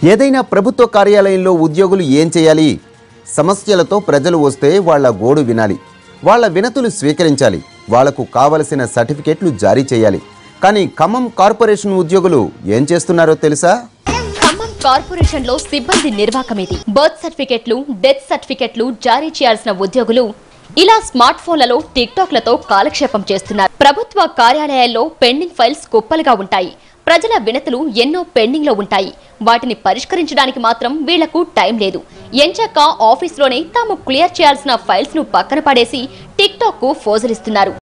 ఏదైనా ప్రభుత్వ కార్యాలయంలో ఉద్యోగులు ఏం చేయాలి సమస్యలతో ప్రజలు వస్తే వాళ్ళ గోడు వినాలి వాళ్ళ వినతులు స్వీకరించాలి వాళ్లకు కావలసిన సర్టిఫికెట్లు జారీ చేయాలి కానీ ఖమ్మం కార్పొరేషన్ ఉద్యోగులు ఏం చేస్తున్నారో తెలుసా ఖమ్మం కార్పొరేషన్ లో సిబ్బంది నిర్వాకమేది బర్త్ సర్టిఫికెట్లు డెత్ సర్టిఫికెట్లు జారీ చేయాల్సిన ఉద్యోగులు ఇలా స్మార్ట్ ఫోన్లలో టిక్ టాక్ లతో కాలక్షేపం చేస్తున్నారు ప్రభుత్వ కార్యాలయాల్లో పెండింగ్ ఫైల్స్ కుప్పలుగా ఉంటాయి ప్రజల వినతులు ఎన్నో పెండింగ్ లో ఉంటాయి వాటిని పరిష్కరించడానికి మాత్రం వీళ్లకు టైం లేదు ఎంచక్క ఆఫీస్లోనే తాము క్లియర్ చేయాల్సిన ఫైల్స్ ను పక్కన పడేసి టిక్ టాక్ కు ఫోజులిస్తున్నారు